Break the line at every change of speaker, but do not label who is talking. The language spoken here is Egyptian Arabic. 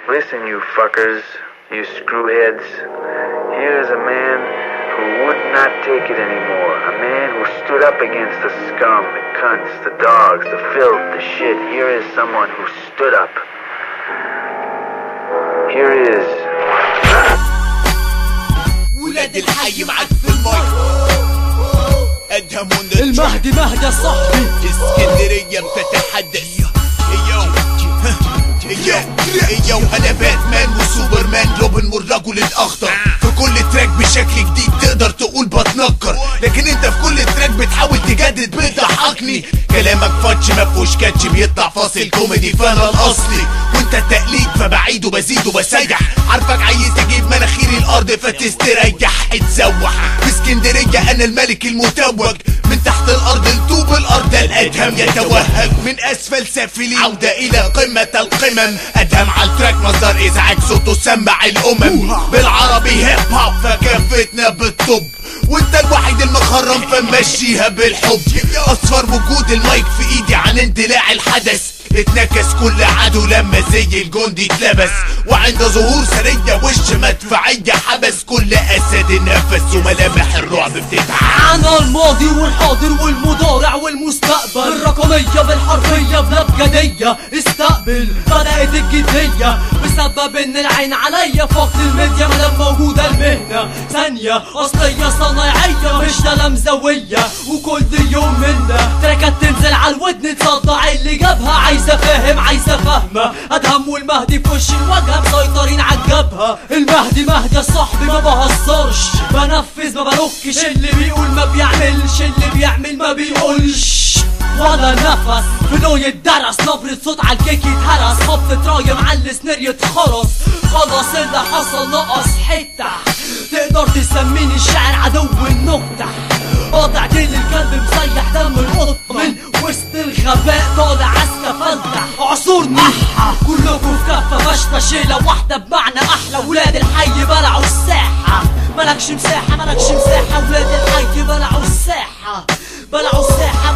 Listen, you fuckers, you screwheads. Here's a man who would not take it anymore. A man who stood up against the scum, the cunts, the dogs, the filth, the shit. Here is someone who stood up. Here is.
ولاد الحي معاك في المايك ادهم ونرجع
المهدي مهدي صاحبي
اسكندرية بتتحدث ايو ايو ايو انا باتمان وسوبرمان روبن والرجل الاخضر في كل تراك بشكل جديد تقدر تقول بتنكر لكن انت في كل تراك بتحاول تجدد بتضحكني كلامك فاتش ما فيهوش كاتش بيطلع فاصل كوميدي فانا الاصلي وانت التقليد فبعيد وبزيد وبسيح عارفك عايز تجيب مناخيري الارض فتستريح اتسوح في اسكندريه انا الملك المتوج من تحت الارض لطوب الارض الادهم يتوهج من اسفل سافلين عوده الى قمه القمم ادهم على التراك مصدر ازعاج صوته سمع الامم بالعربي هيب هوب فكافتنا بالطب وانت الوحيد المخرم فمشيها بالحب اصفر وجود المايك في ايدي عن اندلاع الحدث اتنكس كل عدو لما زي الجندي اتلبس وعند ظهور سرية وش مدفعية حبس كل اسد النفس وملامح الرعب بتتعب
عنا الماضي والحاضر والمضارع والمستقبل الرقمية بالحرفية بلبجدية استقبل بدأت الجدية بسبب ان العين عليا فقد الميديا مدام موجودة المهنة ثانية اصلية صنايعية مش تلمذوية وكل يوم منا تراكات تنزل على الودن تصدع اللي جابها عايزة فاهم عايزة فاهمة ادهم والمهدي في وش الواجهة مسيطرين على الجبهة المهدي مهدي يا صاحبي ما بهزرش بنفذ ما بنكش اللي بيقول ما بيعملش اللي بيعمل ما بيقولش ولا نفس فلو يتدرس نبرة صوت على الكيك يتهرس خبط رايم على السنير يتخرس خلاص اللي حصل نقص حتة تقدر تسميني الشاعر عدو النكتة قاطع ديل الكلب مسيح دم القط من وسط الغباء طالع عسكة فلتة اعصرني كلكم في كفة فشفة شيلة واحدة بمعنى احلى ولاد الحي بلعوا الساحة ملكش مساحة ملكش مساحة ولاد الحي بلعوا الساحة بلعوا الساحة